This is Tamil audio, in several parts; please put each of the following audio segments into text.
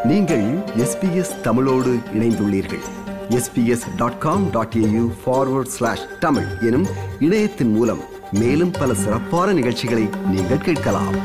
நீங்கள் எஸ்பிஎஸ் தமிழோடு இணைந்துள்ளீர்கள் SBS dot com dot AU forward slash Tamil எனும் இணையத்தின் மூலம் மேலும் பல சிறப்பான நிகழ்ச்சிகளை நீங்கள் கேட்கலாம்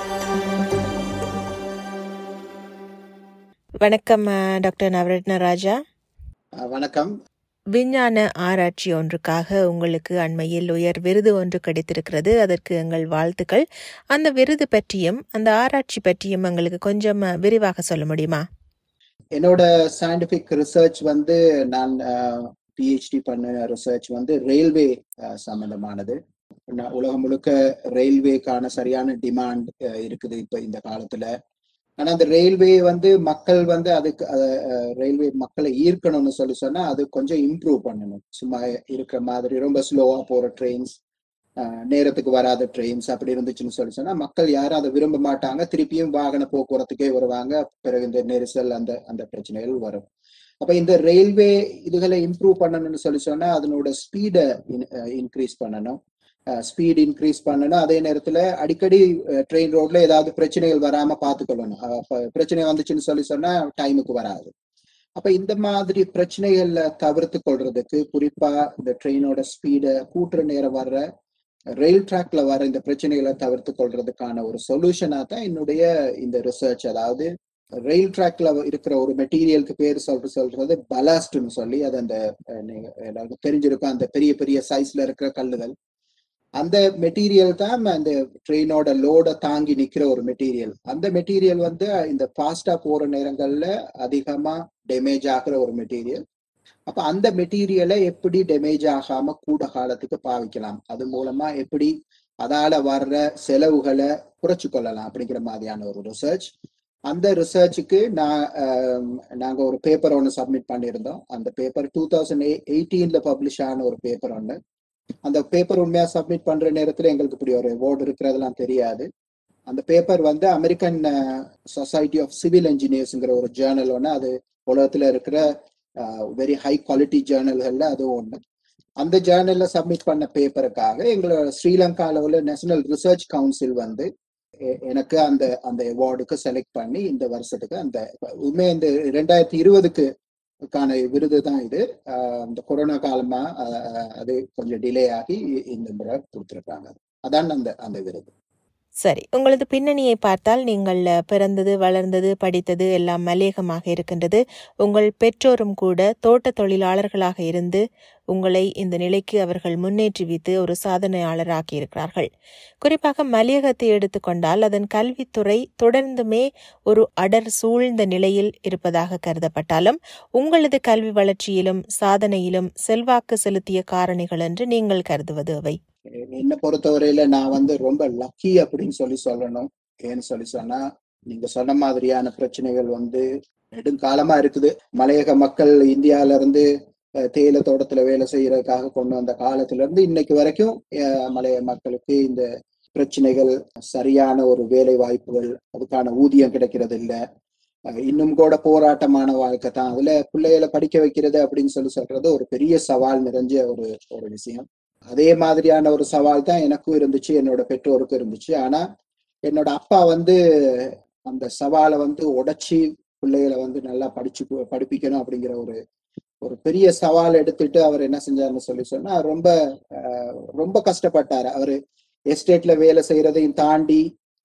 வணக்கம் அஹ், டாக்டர் நவரத்ன ராஜா அஹ் வணக்கம் விஞ்ஞான ஆராய்ச்சி ஒன்றுக்காக உங்களுக்கு அண்மையில் உயர் விருது ஒன்று கிடைத்திருக்கிறது அதற்கு எங்கள் வாழ்த்துக்கள் அந்த விருது பற்றியும் அந்த ஆராய்ச்சி பற்றியும் எங்களுக்கு கொஞ்சம் அஹ், விரிவாக சொல்ல முடியுமா என்னோட சயின்டிபிக் ரிசர்ச் வந்து நான் பிஹெச்டி பண்ண ரிசர்ச் வந்து ரயில்வே சம்பந்தமானது நான் உலகம் முழுக்க ரயில்வேக்கான சரியான டிமாண்ட் இருக்குது இப்ப இந்த காலத்துல ஆனா அந்த ரயில்வே வந்து மக்கள் வந்து அதுக்கு ரயில்வே மக்களை ஈர்க்கணும்னு சொல்லி சொன்னா அது கொஞ்சம் இம்ப்ரூவ் பண்ணணும் சும்மா இருக்கிற மாதிரி ரொம்ப ஸ்லோவா போற ட்ரெயின்ஸ் நேரத்துக்கு வராத ட்ரெயின்ஸ் அப்படி இருந்துச்சுன்னு சொல்லி சொன்னா மக்கள் யாரும் அதை விரும்ப மாட்டாங்க திருப்பியும் வாகன போக்குவரத்துக்கே வருவாங்க பிறகு இந்த நெரிசல் அந்த அந்த பிரச்சனைகள் வரும் அப்ப இந்த ரயில்வே இதுகளை இம்ப்ரூவ் பண்ணணும்னு சொல்லி சொன்னா அதனோட ஸ்பீடை இன்க்ரீஸ் பண்ணணும் ஸ்பீட் இன்க்ரீஸ் பண்ணணும் அதே நேரத்துல அடிக்கடி ட்ரெயின் ரோட்ல ஏதாவது பிரச்சனைகள் வராம பார்த்துக்கொள்ளணும் அஹ் அப்ப பிரச்சனை வந்துச்சுன்னு சொல்லி சொன்னா டைமுக்கு வராது அப்ப இந்த மாதிரி பிரச்சனைகள்ல தவிர்த்து கொள்றதுக்கு குறிப்பா இந்த ட்ரெயினோட ஸ்பீடை கூட்டுற நேரம் வர்ற ரயில் ட்ராக்ல வர இந்த பிரச்சனைகளை தவிர்த்து கொள்றதுக்கான ஒரு சொல்யூஷனா தான் என்னுடைய இந்த ரிசர்ச் அதாவது ரயில் ட்ராக்ல இருக்கிற ஒரு மெட்டீரியலுக்கு பேர் சொல்ற சொல்றது பலாஸ்ட்னு சொல்லி அது அந்த அஹ், நீங்க எல்லாருக்கும் தெரிஞ்சிருக்கும் அந்த பெரிய பெரிய சைஸ்ல இருக்கிற கல்லுகள் அந்த மெட்டீரியல் தான் அந்த ட்ரெயினோட லோட தாங்கி நிக்கிற ஒரு மெட்டீரியல் அந்த மெட்டீரியல் வந்து இந்த ஃபாஸ்டா போற நேரங்கள்ல அதிகமா டேமேஜ் ஆகுற ஒரு மெட்டீரியல் அப்ப அந்த மெட்டீரியலை எப்படி டேமேஜ் ஆகாம கூட காலத்துக்கு பாவிக்கலாம் அது மூலமா எப்படி அதால வர்ற செலவுகளை குறைச்சு கொள்ளலாம் அப்படிங்கிற மாதிரியான ஒரு ரிசர்ச் அந்த ரிசர்ச்சுக்கு நான் ஆம், நாங்க ஒரு பேப்பர் ஒன்று சப்மிட் பண்ணியிருந்தோம் அந்த பேப்பர் டூ தௌசண்ட் எயிட்டீன்ல பப்ளிஷ் ஆன ஒரு பேப்பர் ஒன்று அந்த பேப்பர் உண்மையா சப்மிட் பண்ற நேரத்துல எங்களுக்கு இப்படி ஒரு அவார்டு இருக்கிறதெல்லாம் தெரியாது அந்த பேப்பர் வந்து அமெரிக்கன் சொசைட்டி ஆஃப் சிவில் இன்ஜினியர்ஸ்ங்கிற ஒரு ஜேர்னல் ஒன்று அது உலகத்துல இருக்கிற வெரி ஹை குவாலிட்டி ஜேர்னல்கள்ல அது ஒன்று அந்த ஜேர்னல்ல சப்மிட் பண்ண பேப்பருக்காக எங்களோட ஸ்ரீலங்கால உள்ள நேஷனல் ரிசர்ச் கவுன்சில் வந்து எ- எனக்கு அந்த அந்த அவார்டுக்கு செலக்ட் பண்ணி இந்த வருஷத்துக்கு அந்த உண்மை இந்த ரெண்டாயிரத்தி இருபதுக்கு கான விருது தான் இது ஆஹ் இந்த கொரோனா காலமா ஆஹ் அது கொஞ்சம் டிலே ஆகி இந்த முறை கொடுத்துருக்காங்க அதான் அந்த அந்த விருது சரி உங்களது பின்னணியை பார்த்தால் நீங்கள் அஹ், பிறந்தது வளர்ந்தது படித்தது எல்லாம் மலையகமாக இருக்கின்றது உங்கள் பெற்றோரும் கூட தோட்ட தொழிலாளர்களாக இருந்து உங்களை இந்த நிலைக்கு அவர்கள் முன்னேற்றி வைத்து ஒரு சாதனையாளராக்கி இருக்கிறார்கள் குறிப்பாக மலையகத்தை எடுத்துக்கொண்டால் அதன் கல்வித்துறை தொடர்ந்துமே ஒரு அடர் சூழ்ந்த நிலையில் இருப்பதாக கருதப்பட்டாலும் உங்களது கல்வி வளர்ச்சியிலும் சாதனையிலும் செல்வாக்கு செலுத்திய காரணிகள் என்று நீங்கள் கருதுவது அவை என்னை பொறுத்தவரையில நான் வந்து ரொம்ப லக்கி அப்படின்னு சொல்லி சொல்லணும் ஏன்னு சொல்லி சொன்னா நீங்க சொன்ன மாதிரியான பிரச்சனைகள் வந்து நெடுங்காலமா இருக்குது மலையக மக்கள் இந்தியால இருந்து அஹ், தேயிலை தோட்டத்துல வேலை செய்யறதுக்காக கொண்டு வந்த காலத்துல இருந்து இன்னைக்கு வரைக்கும் அஹ், மலையக மக்களுக்கு இந்த பிரச்சனைகள் சரியான ஒரு வேலை வாய்ப்புகள் அதுக்கான ஊதியம் கிடைக்கிறது இல்ல அஹ், இன்னும் கூட போராட்டமான வாழ்க்கை தான் அதுல பிள்ளைகளை படிக்க வைக்கிறது அப்படின்னு சொல்லி சொல்றது ஒரு பெரிய சவால் நிறைஞ்ச ஒரு ஒரு விஷயம் அதே மாதிரியான ஒரு சவால் தான் எனக்கும் இருந்துச்சு என்னோட பெற்றோருக்கும் இருந்துச்சு ஆனா என்னோட அப்பா வந்து அந்த சவாலை வந்து உடைச்சி பிள்ளைகளை வந்து நல்லா படிச்சு படிப்பிக்கணும் அப்படிங்கிற ஒரு ஒரு பெரிய சவால் எடுத்துட்டு அவர் என்ன செஞ்சாருன்னு சொல்லி சொன்னா ரொம்ப ஆஹ், ரொம்ப கஷ்டப்பட்டாரு அவரு எஸ்டேட்ல வேலை செய்யறதையும் தாண்டி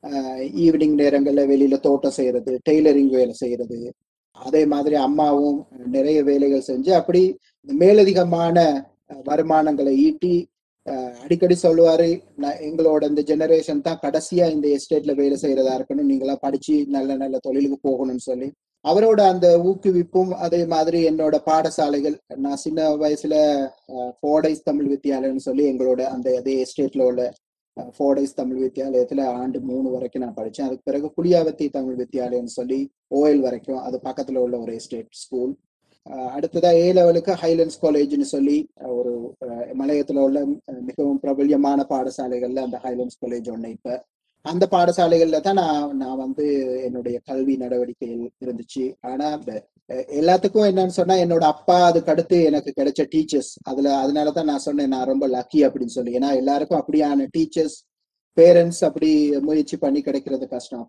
ஈவினிங் நேரங்கள்ல வெளியில தோட்டம் செய்யறது டெய்லரிங் வேலை செய்யறது அதே மாதிரி அம்மாவும் நிறைய வேலைகள் செஞ்சு அப்படி மேலதிகமான அஹ், வருமானங்களை ஈட்டி அஹ், அடிக்கடி சொல்லுவாரு நான் எங்களோட இந்த ஜெனரேஷன் தான் கடைசியா இந்த எஸ்டேட்ல வேலை செய்யறதா இருக்கணும் நீங்களா படிச்சு நல்ல நல்ல தொழிலுக்கு போகணும்னு சொல்லி அவரோட அந்த ஊக்குவிப்பும் அதே மாதிரி என்னோட பாடசாலைகள் நான் சின்ன வயசுல ஃபோர்டைஸ் தமிழ் வித்தியாலயம்னு சொல்லி எங்களோட அந்த அதே எஸ்டேட்ல உள்ள ஃபோர்டைஸ் தமிழ் வித்தியாலயத்துல ஆண்டு மூணு வரைக்கும் நான் படிச்சேன் அதுக்கு பிறகு புளியாவத்தி தமிழ் வித்தியாலயம்னு சொல்லி ஓஎல் வரைக்கும் அது பக்கத்துல உள்ள ஒரு எஸ்டேட் ஸ்கூல் அடுத்ததா ஏ லெவலுக்கு ஹைலண்ட்ஸ் காலேஜ்னு சொல்லி அஹ், ஒரு அஹ், மலையத்துல உள்ள அஹ், மிகவும் பிரபல்யமான பாடசாலைகள்ல அந்த ஹைலண்ட்ஸ் காலேஜ் ஒண்ணு இப்ப அந்த பாடசாலைகள்ல தான் நான் நான் வந்து என்னுடைய கல்வி நடவடிக்கைகள் இருந்துச்சு ஆனா அந்த அஹ், எல்லாத்துக்கும் என்னன்னு சொன்னா என்னோட அப்பா அதுக்கு அடுத்து எனக்கு கிடைச்ச டீச்சர்ஸ் அதுல அதனாலதான் நான் சொன்னேன் நான் ரொம்ப லக்கி அப்படின்னு சொல்லி ஏன்னா எல்லாருக்கும் அப்படியான டீச்சர்ஸ் பேரண்ட்ஸ் அப்படி முயற்சி பண்ணி கிடைக்கிறது கஷ்டம் அப்ப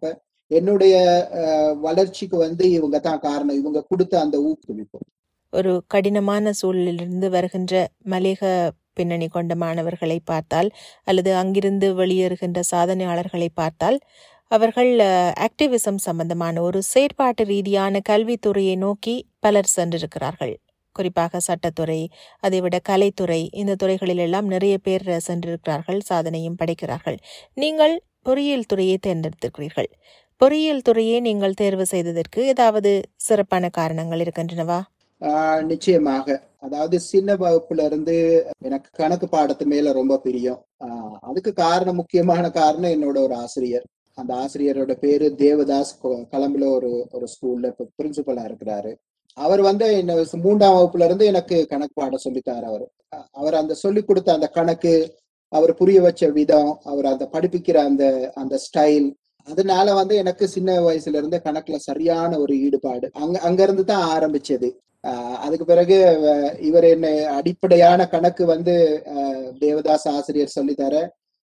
என்னுடைய அஹ், வளர்ச்சிக்கு வந்து இவங்க தான் காரணம் இவங்க கொடுத்த அந்த ஊக்குவிப்பு ஒரு கடினமான சூழலிலிருந்து வருகின்ற மலேக பின்னணி கொண்ட மாணவர்களை பார்த்தால் அல்லது அங்கிருந்து வெளியேறுகின்ற சாதனையாளர்களை பார்த்தால் அவர்கள் ஆக்டிவிசம் சம்பந்தமான ஒரு செயற்பாட்டு ரீதியான கல்வித்துறையை நோக்கி பலர் சென்றிருக்கிறார்கள் குறிப்பாக சட்டத்துறை அதைவிட கலைத்துறை இந்த துறைகளிலெல்லாம் நிறைய பேர் சென்றிருக்கிறார்கள் சாதனையும் படைக்கிறார்கள் நீங்கள் பொறியியல் துறையை தேர்ந்தெடுத்திருக்கிறீர்கள் பொறியியல் துறையை நீங்கள் தேர்வு செய்ததற்கு ஏதாவது சிறப்பான காரணங்கள் இருக்கின்றனவா ஆஹ் நிச்சயமாக அதாவது சின்ன வகுப்புல இருந்து எனக்கு கணக்கு பாடத்து மேல ரொம்ப பிரியம் ஆஹ் அதுக்கு காரணம் முக்கியமான காரணம் என்னோட ஒரு ஆசிரியர் அந்த ஆசிரியரோட பேரு தேவதாஸ் கொ- கொலம்புல ஒரு ஒரு ஸ்கூல்ல இப்ப பிரின்சிபலா இருக்கிறாரு அவர் வந்து என்ன மூன்றாம் வகுப்புல இருந்து எனக்கு கணக்கு பாடம் சொல்லித்தாரு அவர் அஹ் அவர் அந்த சொல்லி கொடுத்த அந்த கணக்கு அவர் புரிய வச்ச விதம் அவர் அந்த படிப்பிக்கிற அந்த அந்த ஸ்டைல் அதனால வந்து எனக்கு சின்ன வயசுல இருந்து கணக்குல சரியான ஒரு ஈடுபாடு அங்க அங்க இருந்து தான் ஆரம்பிச்சது ஆஹ் அதுக்கு பிறகு அஹ் இவர் என்ன அடிப்படையான கணக்கு வந்து அஹ் தேவதாஸ் ஆசிரியர் சொல்லித்தர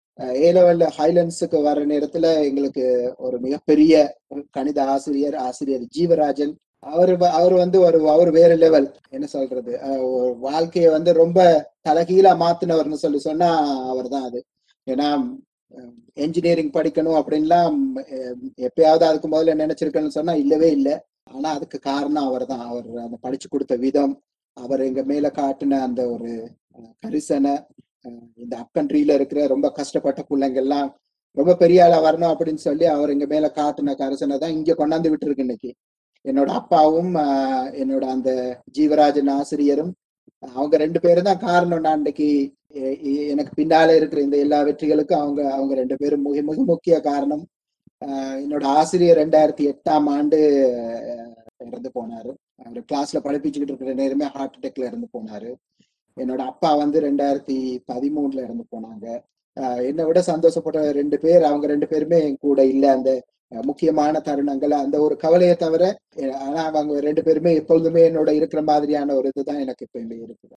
ஏ லெவல்ல ஹைலண்ட்ஸுக்கு வர நேரத்துல எங்களுக்கு ஒரு மிகப்பெரிய ஒரு கணித ஆசிரியர் ஆசிரியர் ஜீவராஜன் அவர் அவர் வந்து ஒரு அவர் வேற லெவல் என்ன சொல்றது அஹ் ஒரு வாழ்க்கையை வந்து ரொம்ப தலைகீழா மாத்தினவர்னு சொல்லி சொன்னா அவர் தான் அது ஏன்னா என்ஜினியரிங் படிக்கணும் அப்படின்லாம் அஹ் எப்பயாவது அதுக்கு முதல்ல நினைச்சிருக்கேன்னு சொன்னா இல்லவே இல்லை ஆனா அதுக்கு காரணம் அவர் தான் அவர் அந்த படிச்சு கொடுத்த விதம் அவர் எங்க மேல காட்டின அந்த ஒரு அஹ், கரிசனை அஹ், இந்த அப்கண்ட்ரியில இருக்கிற ரொம்ப கஷ்டப்பட்ட பிள்ளைங்கெல்லாம் ரொம்ப பெரிய ஆளா வரணும் அப்படின்னு சொல்லி அவர் எங்க மேல காட்டின கரிசனை தான் இங்க கொண்டாந்து விட்டுருக்கு இன்னைக்கு என்னோட அப்பாவும் ஆஹ், என்னோட அந்த ஜீவராஜன் ஆசிரியரும் அவங்க ரெண்டு பேரும் தான் காரணம் நான் இன்னைக்கு எ- எ- எனக்கு பின்னால இருக்கிற இந்த எல்லா வெற்றிகளுக்கும் அவங்க அவங்க ரெண்டு பேரும் மிக மிக முக்கிய காரணம் ஆஹ் என்னோட ஆசிரியர் ரெண்டாயிரத்தி எட்டாம் ஆண்டு ஆஹ், இறந்து போனாரு அவர் கிளாஸ்ல படிப்பிச்சுக்கிட்டு இருக்கிற நேரமே ஹார்ட் அட்டாக்ல இறந்து போனாரு என்னோட அப்பா வந்து ரெண்டாயிரத்தி பதிமூணுல இறந்து போனாங்க ஆஹ் என்னை விட சந்தோஷப்பட்ட ரெண்டு பேர் அவங்க ரெண்டு பேருமே என் கூட இல்ல அந்த அஹ், முக்கியமான தருணங்கள் அந்த ஒரு கவலையை தவிர அஹ், ஆனா அவங்க ரெண்டு பேருமே எப்பொழுதுமே என்னோட இருக்கிற மாதிரியான ஒரு இதுதான் எனக்கு எப்பயுமே இருக்குது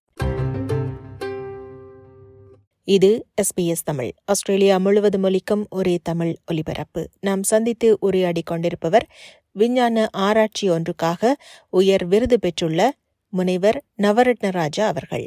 இது எஸ்பிஎஸ் தமிழ் ஆஸ்திரேலியா முழுவதும் ஒலிக்கும் ஒரே தமிழ் ஒலிபரப்பு நாம் சந்தித்து உரையாடி கொண்டிருப்பவர் விஞ்ஞான ஆராய்ச்சி ஒன்றுக்காக உயர் விருது பெற்றுள்ள முனைவர் நவரத்னராஜா அவர்கள்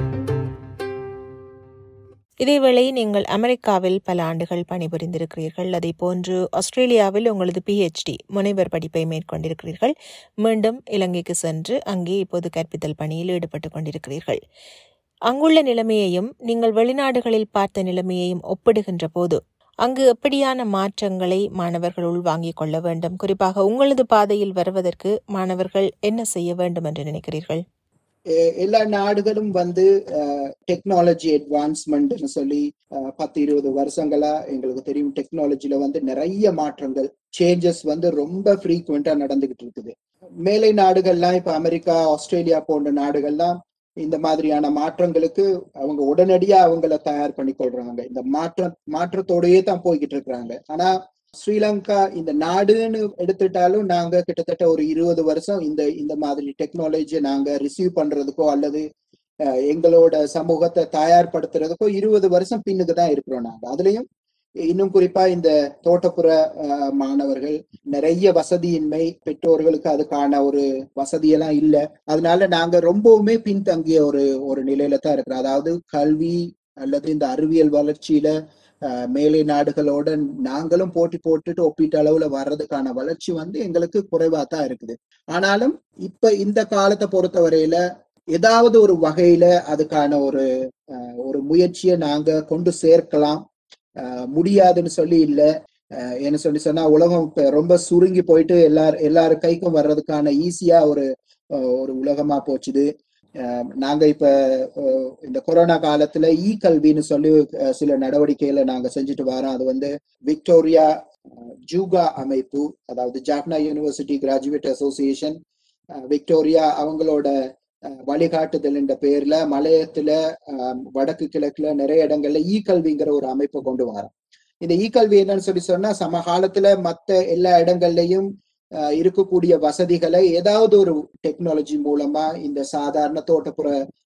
இதேவேளை நீங்கள் அமெரிக்காவில் பல ஆண்டுகள் பணிபுரிந்திருக்கிறீர்கள் அதே போன்று ஆஸ்திரேலியாவில் உங்களது பிஹெச்டி முனைவர் படிப்பை மேற்கொண்டிருக்கிறீர்கள் மீண்டும் இலங்கைக்கு சென்று அங்கே இப்போது கற்பித்தல் பணியில் ஈடுபட்டுக் கொண்டிருக்கிறீர்கள் அங்குள்ள நிலைமையையும் நீங்கள் வெளிநாடுகளில் பார்த்த நிலைமையையும் ஒப்பிடுகின்ற போது அங்கு எப்படியான மாற்றங்களை மாணவர்கள் உள்வாங்கிக் கொள்ள வேண்டும் குறிப்பாக உங்களது பாதையில் வருவதற்கு மாணவர்கள் என்ன செய்ய வேண்டும் என்று நினைக்கிறீர்கள் எ- எல்லா நாடுகளும் வந்து டெக்னாலஜி அட்வான்ஸ்மெண்ட்னு சொல்லி அஹ், பத்து இருபது வருஷங்களா எங்களுக்கு தெரியும் டெக்னாலஜில வந்து நிறைய மாற்றங்கள் சேஞ்சஸ் வந்து ரொம்ப ஃப்ரீக்வெண்டா நடந்துகிட்டு இருக்குது மேலை நாடுகள்லாம் இப்ப அமெரிக்கா ஆஸ்திரேலியா போன்ற நாடுகள்லாம் இந்த மாதிரியான மாற்றங்களுக்கு அவங்க உடனடியா அவங்கள தயார் பண்ணி கொள்றாங்க இந்த மாற்ற மாற்றத்தோடயே தான் போய்கிட்டு இருக்கிறாங்க ஆனா ஸ்ரீலங்கா இந்த நாடுன்னு எடுத்துட்டாலும் நாங்க கிட்டத்தட்ட ஒரு இருபது வருஷம் இந்த இந்த மாதிரி டெக்னாலஜியை நாங்க ரிசீவ் பண்றதுக்கோ அல்லது அஹ், எங்களோட சமூகத்தை தயார்படுத்துறதுக்கோ இருபது வருஷம் பின்னுக்கு தான் இருக்கிறோம் நாங்க அதுலயும் இன்னும் குறிப்பா இந்த தோட்டப்புற அஹ், மாணவர்கள் நிறைய வசதியின்மை பெற்றோர்களுக்கு அதுக்கான ஒரு வசதியெல்லாம் இல்லை அதனால நாங்க ரொம்பவுமே பின்தங்கிய ஒரு ஒரு நிலையில தான் இருக்கிறோம் அதாவது கல்வி அல்லது இந்த அறிவியல் வளர்ச்சியில அஹ், மேலை நாடுகளோட நாங்களும் போட்டி போட்டுட்டு ஒப்பீட்டு அளவுல வர்றதுக்கான வளர்ச்சி வந்து எங்களுக்கு குறைவா தான் இருக்குது ஆனாலும் இப்ப இந்த காலத்தை பொறுத்தவரையில ஏதாவது ஒரு வகையில அதுக்கான ஒரு அஹ், ஒரு முயற்சியை நாங்க கொண்டு சேர்க்கலாம் அஹ், முடியாதுன்னு சொல்லி இல்ல அஹ், என்ன சொல்லி சொன்னா உலகம் இப்ப ரொம்ப சுருங்கி போயிட்டு எல்லார் எல்லார் கைக்கும் வர்றதுக்கான ஈஸியா ஒரு அஹ், ஒரு உலகமா போச்சுது அஹ், நாங்க இப்ப அஹ், இந்த கொரோனா காலத்துல இ கல்வின்னு சொல்லி அஹ், சில நடவடிக்கைகளை நாங்க செஞ்சுட்டு வரோம் அது வந்து விக்டோரியா அஹ், ஜூகா அமைப்பு அதாவது ஜாஃப்னா யூனிவர்சிட்டி கிராஜுவேட் அசோசியேஷன் அஹ், விக்டோரியா அவங்களோட அஹ், வழிகாட்டுதல் என்ற பேர்ல மலையத்துல அஹ், வடக்கு கிழக்குல நிறைய இடங்கள்ல இ கல்விங்கிற ஒரு அமைப்பை கொண்டு வரோம் இந்த இ கல்வி என்னன்னு சொல்லி சொன்னா சமகாலத்துல மத்த எல்லா இடங்கள்லயும் அஹ், இருக்கக்கூடிய வசதிகளை ஏதாவது ஒரு டெக்னாலஜி மூலமா இந்த சாதாரண தோட்டப்புற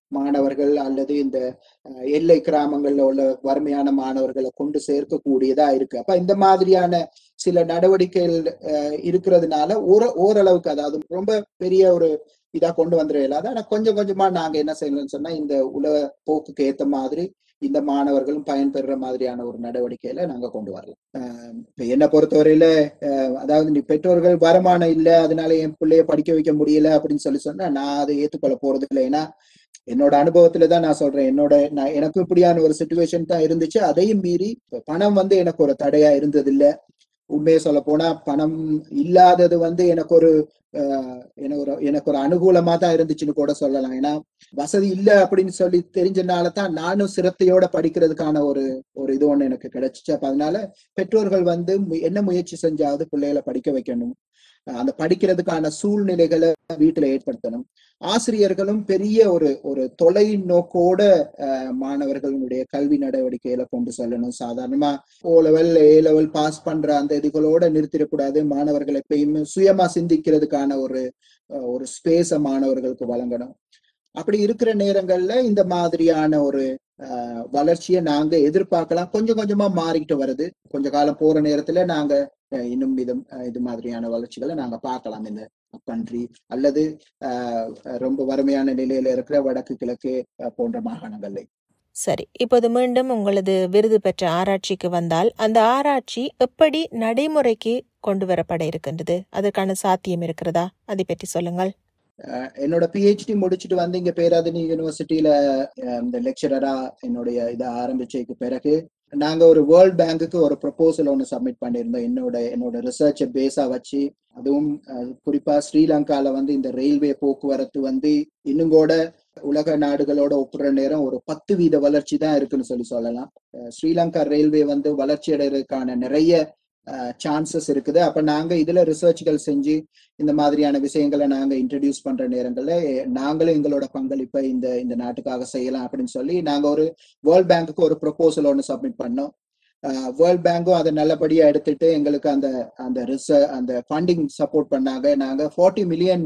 மாணவர்கள் அல்லது இந்த அஹ், எல்லை கிராமங்கள்ல உள்ள வறுமையான மாணவர்களை கொண்டு சேர்க்கக்கூடியதா இருக்கு அப்ப இந்த மாதிரியான சில நடவடிக்கைகள் அஹ், இருக்கிறதுனால ஓர ஓரளவுக்கு அதாவது ரொம்ப பெரிய ஒரு இதா கொண்டு வந்துட இயலாது ஆனா கொஞ்சம் கொஞ்சமா நாங்க என்ன செய்யணும்னு சொன்னா இந்த உலக போக்குக்கு ஏத்த மாதிரி இந்த மாணவர்களும் பயன்பெறுற மாதிரியான ஒரு நடவடிக்கையில நாங்க கொண்டு வரலாம் அஹ் இப்ப என்னை பொறுத்தவரையில அஹ் அதாவது நீ பெற்றோர்கள் வருமானம் இல்ல அதனால என் பிள்ளைய படிக்க வைக்க முடியல அப்படின்னு சொல்லி சொன்னா நான் அதை ஏத்துக்கொள்ள போறது இல்லை ஏன்னா என்னோட அனுபவத்துல தான் நான் சொல்றேன் என்னோட நான் எனக்கும் இப்படியான ஒரு சுச்சுவேஷன் தான் இருந்துச்சு அதையும் மீறி இப்ப பணம் வந்து எனக்கு ஒரு தடையா இருந்தது இல்ல உண்மையை சொல்ல போனா பணம் இல்லாதது வந்து எனக்கு ஒரு அஹ், எனக்கு ஒரு எனக்கு ஒரு அனுகூலமா தான் இருந்துச்சுன்னு கூட சொல்லலாம் ஏன்னா வசதி இல்ல அப்படின்னு சொல்லி தெரிஞ்சனால தான் நானும் சிரத்தையோட படிக்கிறதுக்கான ஒரு ஒரு இது ஒண்ணு எனக்கு கிடைச்சிச்சு அப்ப அதனால பெற்றோர்கள் வந்து மு- என்ன முயற்சி செஞ்சாவது பிள்ளைகளை படிக்க வைக்கணும் அஹ் அந்த படிக்கிறதுக்கான சூழ்நிலைகளை வீட்டுல ஏற்படுத்தணும் ஆசிரியர்களும் பெரிய ஒரு ஒரு தொலைநோக்கோட அஹ், மாணவர்களுடைய கல்வி நடவடிக்கைகளை கொண்டு செல்லணும் சாதாரணமா O level A level pass பண்ற அந்த இதுகளோட நிறுத்திடக்கூடாது மாணவர்கள் எப்பயுமே சுயமா சிந்திக்கிறதுக்கான ஒரு அஹ், ஒரு ஸ்பேஸ மாணவர்களுக்கு வழங்கணும் அப்படி இருக்கிற நேரங்கள்ல இந்த மாதிரியான ஒரு அஹ், வளர்ச்சியை நாங்க எதிர்பார்க்கலாம் கொஞ்சம் கொஞ்சமா மாறிக்கிட்டு வருது கொஞ்ச காலம் போற நேரத்துல நாங்க அஹ், இன்னும் இது அஹ், இது மாதிரியான வளர்ச்சிகளை நாங்க பார்க்கலாம் இந்த கண்ட்ரி அல்லது அஹ், ரொம்ப வறுமையான நிலையில இருக்கிற வடக்கு கிழக்கு அஹ், போன்ற மாகாணங்கள்ல சரி இப்போது மீண்டும் உங்களது விருது பெற்ற ஆராய்ச்சிக்கு வந்தால் அந்த ஆராய்ச்சி எப்படி நடைமுறைக்கு கொண்டு வரப்பட இருக்கின்றது அதற்கான சாத்தியம் இருக்கிறதா அதை பற்றி சொல்லுங்கள் அஹ் என்னோட பிஹெச்டி முடிச்சுட்டு வந்து இங்க பேராதனி யூனிவர்சிட்டியில அஹ், இந்த லெக்சரரா என்னுடைய இதை ஆரம்பிச்சதுக்கு பிறகு நாங்க ஒரு வேர்ல்ட் பேங்குக்கு ஒரு ப்ரொபோசல் ஒன்று சப்மிட் பண்ணியிருந்தோம் என்னோட என்னோட ரிசர்ச்சை பேஸா வச்சு அதுவும் அஹ், குறிப்பா ஸ்ரீலங்கால வந்து இந்த ரயில்வே போக்குவரத்து வந்து இன்னும் கூட உலக நாடுகளோட ஒப்புற நேரம் ஒரு பத்து வீத வளர்ச்சி தான் இருக்குன்னு சொல்லி சொல்லலாம் அஹ், ஸ்ரீலங்கா ரயில்வே வந்து வளர்ச்சி அடைறதுக்கான நிறைய சான்சஸ் இருக்குது அப்ப நாங்க இதுல ரிசர்ச்கள் செஞ்சு இந்த மாதிரியான விஷயங்களை நாங்க இன்ட்ரடியூஸ் பண்ற நேரங்கள்ல எ- நாங்களும் எங்களோட பங்களிப்பை இந்த இந்த நாட்டுக்காக செய்யலாம் அப்படின்னு சொல்லி நாங்க ஒரு வேர்ல்ட் பேங்க்குக்கு ஒரு ப்ரொபோசல் ஒன்று சப்மிட் பண்ணோம் வேர்ல்ட் பேங்க்கும் அதை நல்லபடியா எடுத்துட்டு எங்களுக்கு அந்த அந்த ரிச அந்த ஃபண்டிங் சப்போர்ட் பண்ணாங்க நாங்க ஃபார்ட்டி மில்லியன்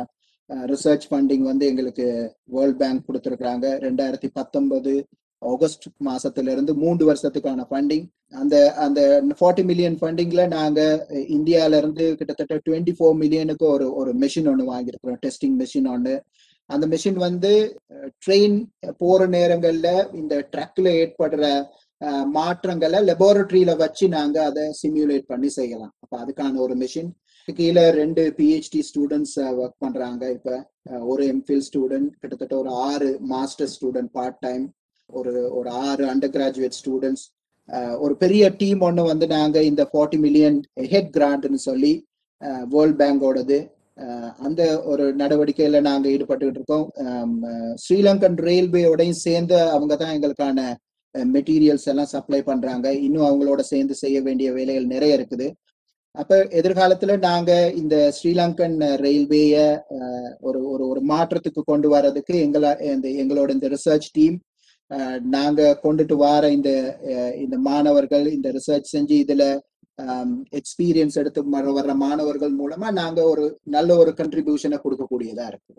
ரிசர்ச் ஃபண்டிங் வந்து எங்களுக்கு வேர்ல்ட் பேங்க் கொடுத்துருக்குறாங்க ரெண்டாயிரத்தி பத்தொன்பது ஆகஸ்ட் மாசத்துல இருந்து மூன்று வருஷத்துக்கான ஃபண்டிங் அந்த அந்த ஃபார்ட்டி மில்லியன் ஃபண்டிங்ல நாங்க அஹ், இந்தியால இருந்து கிட்டத்தட்ட டுவெண்ட்டி ஃபோர் மில்லியனுக்கு ஒரு ஒரு மெஷின் ஒன்று வாங்கியிருக்கிறோம் டெஸ்டிங் மெஷின் ஒன்று அந்த மெஷின் வந்து ட்ரெயின் போற நேரங்கள்ல இந்த ட்ரக்ல ஏற்படுற அஹ், மாற்றங்களை லெபார்டரியில வச்சு நாங்க அதை சிமுலேட் பண்ணி செய்யலாம் அப்ப அதுக்கான ஒரு மெஷின் கீழே ரெண்டு பிஹெச்டி ஸ்டூடெண்ட்ஸ் ஒர்க் பண்றாங்க இப்ப அஹ், ஒரு எம்ஃபில் ஸ்டூடெண்ட் கிட்டத்தட்ட ஒரு ஆறு மாஸ்டர் ஸ்டூடெண்ட் பார்ட் டைம் ஒரு ஒரு ஆறு அண்டர் கிராஜுவேட் ஸ்டூடெண்ட்ஸ் ஒரு பெரிய டீம் ஒன்று வந்து நாங்க இந்த ஃபார்ட்டி மில்லியன் ஹெட் கிராண்ட்னு சொல்லி வேர்ல்ட் பேங்கோடது அஹ், அந்த ஒரு நடவடிக்கையில நாங்க ஈடுபட்டுக்கிட்டு இருக்கோம் அம், அஹ், ஸ்ரீலங்கன் ரயில்வேயோடையும் சேர்ந்து அவங்க தான் எங்களுக்கான மெட்டீரியல்ஸ் எல்லாம் சப்ளை பண்றாங்க இன்னும் அவங்களோட சேர்ந்து செய்ய வேண்டிய வேலைகள் நிறைய இருக்குது அப்ப எதிர்காலத்துல நாங்க இந்த ஸ்ரீலங்கன் ரயில்வேய ஒரு ஒரு ஒரு மாற்றத்துக்கு கொண்டு வர்றதுக்கு எங்கள இந்த எங்களோட இந்த ரிசர்ச் டீம் நாங்க கொண்டுட்டு வர இந்த அஹ், இந்த மாணவர்கள் இந்த ரிசர்ச் செஞ்சு இதுல எக்ஸ்பீரியன்ஸ் எடுத்து வர- வர்ற மாணவர்கள் மூலமா நாங்க ஒரு நல்ல ஒரு கண்ட்ரிபியூஷனை கொடுக்கக்கூடியதா இருக்குது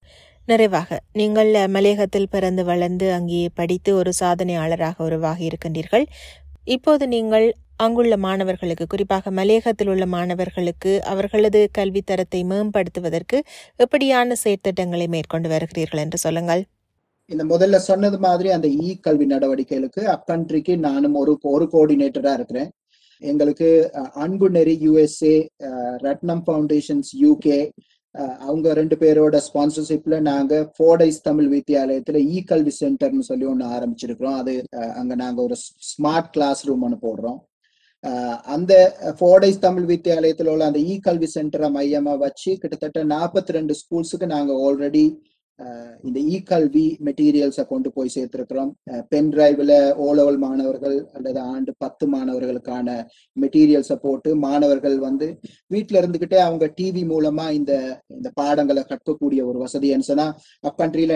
நிறைவாக நீங்கள் மலையகத்தில் பிறந்து வளர்ந்து அங்கே படித்து ஒரு சாதனையாளராக உருவாகி இருக்கின்றீர்கள் இப்போது நீங்கள் அங்குள்ள மாணவர்களுக்கு குறிப்பாக மலையகத்தில் உள்ள மாணவர்களுக்கு அவர்களது கல்வி தரத்தை மேம்படுத்துவதற்கு எப்படியான செயற்திட்டங்களை மேற்கொண்டு வருகிறீர்கள் என்று சொல்லுங்கள் இந்த முதல்ல சொன்னது மாதிரி அந்த இ கல்வி நடவடிக்கைகளுக்கு அக்கண்ட்ரிக்கு நானும் ஒரு ஒரு கோஆர்டினேட்டரா இருக்கிறேன் எங்களுக்கு அஹ், அன்பு நெறி யுஎஸ்ஏ ரத்னம் ஃபவுண்டேஷன்ஸ் யூகே அவங்க ரெண்டு பேரோட ஸ்பான்சர்ஷிப்ல நாங்க ஃபோர்டைஸ் தமிழ் வித்தியாலயத்துல இ கல்வி சென்டர்னு சொல்லி ஒன்று ஆரம்பிச்சிருக்கிறோம் அது அஹ், அங்க நாங்க ஒரு ஸ்மார்ட் கிளாஸ் ரூம் ஒன்று போடுறோம் அஹ், அந்த ஃபோர்டைஸ் தமிழ் வித்தியாலயத்துல உள்ள அந்த இ கல்வி சென்டரை மையமா வச்சு கிட்டத்தட்ட நாற்பத்தி ரெண்டு ஸ்கூல்ஸுக்கு நாங்க ஆல்ரெடி இந்த இ கல்வி மெட்டீரியல்ஸை கொண்டு போய் சேர்த்திருக்கிறோம் பென் டிரைவ்ல ஓ லெவல் மாணவர்கள் அல்லது ஆண்டு பத்து மாணவர்களுக்கான மெட்டீரியல்ஸை போட்டு மாணவர்கள் வந்து வீட்ல இருந்துகிட்டே அவங்க டிவி மூலமா இந்த இந்த பாடங்களை கற்கக்கூடிய ஒரு வசதி சொன்னா அக்கண்ட்ரியில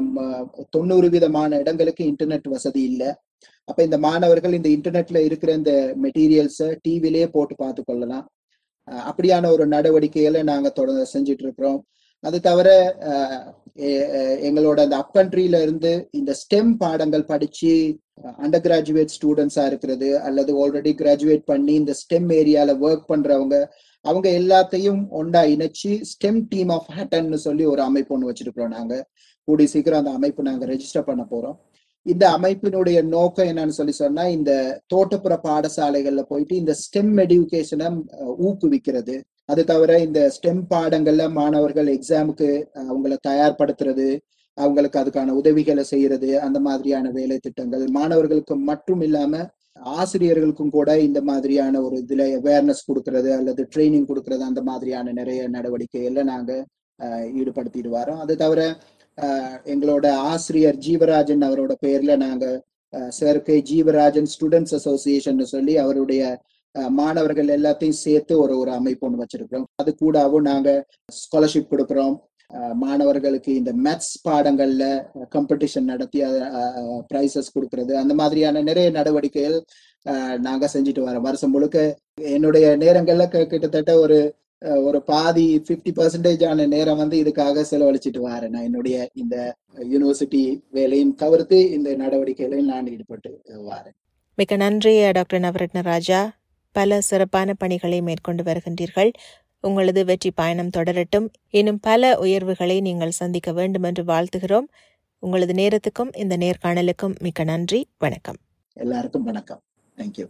தொண்ணூறு விதமான இடங்களுக்கு இன்டர்நெட் வசதி இல்லை அப்ப இந்த மாணவர்கள் இந்த இன்டர்நெட்ல இருக்கிற இந்த மெட்டீரியல்ஸை டிவிலேயே போட்டு பார்த்து கொள்ளலாம் அஹ் அப்படியான ஒரு நடவடிக்கைகளை நாங்க தொடர்ந்து செஞ்சுட்டு இருக்கிறோம் அது தவிர அஹ், எ- எ- எங்களோட அந்த அப் கண்ட்ரியில இருந்து இந்த ஸ்டெம் பாடங்கள் படிச்சு அண்டர் கிராஜுவேட் ஸ்டூடெண்ட்ஸா இருக்கிறது அல்லது ஆல்ரெடி கிராஜுவேட் பண்ணி இந்த ஸ்டெம் ஏரியால ஒர்க் பண்றவங்க அவங்க எல்லாத்தையும் ஒண்டா இணைச்சு ஸ்டெம் டீம் ஆஃப் ஹேட்டன்னு சொல்லி ஒரு அமைப்பு ஒன்று வச்சிருக்கிறோம் நாங்க கூடி சீக்கிரம் அந்த அமைப்பு நாங்க ரெஜிஸ்டர் பண்ண போறோம் இந்த அமைப்பினுடைய நோக்கம் என்னன்னு சொல்லி சொன்னா இந்த தோட்டப்புற பாடசாலைகள்ல போயிட்டு இந்த ஸ்டெம் எடுகேஷனை ஊக்குவிக்கிறது அது தவிர இந்த ஸ்டெம் பாடங்கள்ல மாணவர்கள் எக்ஸாமுக்கு அவங்கள தயார்படுத்துறது அவங்களுக்கு அதுக்கான உதவிகளை செய்யறது அந்த மாதிரியான வேலை திட்டங்கள் மாணவர்களுக்கு மட்டும் இல்லாம ஆசிரியர்களுக்கும் கூட இந்த மாதிரியான ஒரு இதுல அவேர்னஸ் கொடுக்கறது அல்லது ட்ரைனிங் கொடுக்கறது அந்த மாதிரியான நிறைய நடவடிக்கைகள்ல நாங்க அஹ், ஈடுபடுத்திட்டு வரோம் அது தவிர அஹ், எங்களோட ஆசிரியர் ஜீவராஜன் அவரோட பேர்ல நாங்க அஹ், சேர்க்கை ஜீவராஜன் ஸ்டூடெண்ட்ஸ் அசோசியேஷன் சொல்லி அவருடைய அஹ், மாணவர்கள் எல்லாத்தையும் சேர்த்து ஒரு ஒரு அமைப்பு ஒன்று வச்சிருக்கிறோம் அது கூடவும் நாங்க ஸ்காலர்ஷிப் கொடுக்குறோம் அஹ், மாணவர்களுக்கு இந்த மேத்ஸ் பாடங்கள்ல காம்படிஷன் நடத்தி ப்ரைசஸ் கொடுக்கறது அந்த மாதிரியான நிறைய நடவடிக்கைகள் அஹ், நாங்க செஞ்சுட்டு வரோம் வருஷம் முழுக்க என்னுடைய நேரங்கள்ல க- கிட்டத்தட்ட ஒரு அஹ், ஒரு பாதி ஃபிஃப்டி பர்சன்டேஜ் ஆன நேரம் வந்து இதுக்காக செலவழிச்சிட்டு வரேன் நான் என்னுடைய இந்த யூனிவர்சிட்டி வேலையும் தவிர்த்து இந்த நடவடிக்கைகளையும் நான் ஈடுபட்டு வரேன் மிக்க நன்றி டாக்டர் நவரத்ன ராஜா பல சிறப்பான பணிகளை மேற்கொண்டு வருகின்றீர்கள் உங்களது வெற்றி பயணம் தொடரட்டும் இன்னும் பல உயர்வுகளை நீங்கள் சந்திக்க வேண்டும் என்று வாழ்த்துகிறோம் உங்களது நேரத்துக்கும் இந்த நேர்காணலுக்கும் மிக்க நன்றி வணக்கம் எல்லாருக்கும் வணக்கம் தேங்க்யூ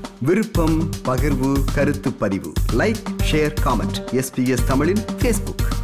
விருப்பம் பகிர்வு கருத்து பதிவு லைக் ஷேர் காமெண்ட் எஸ்பிஎஸ் தமிழின் ஃபேஸ்புக்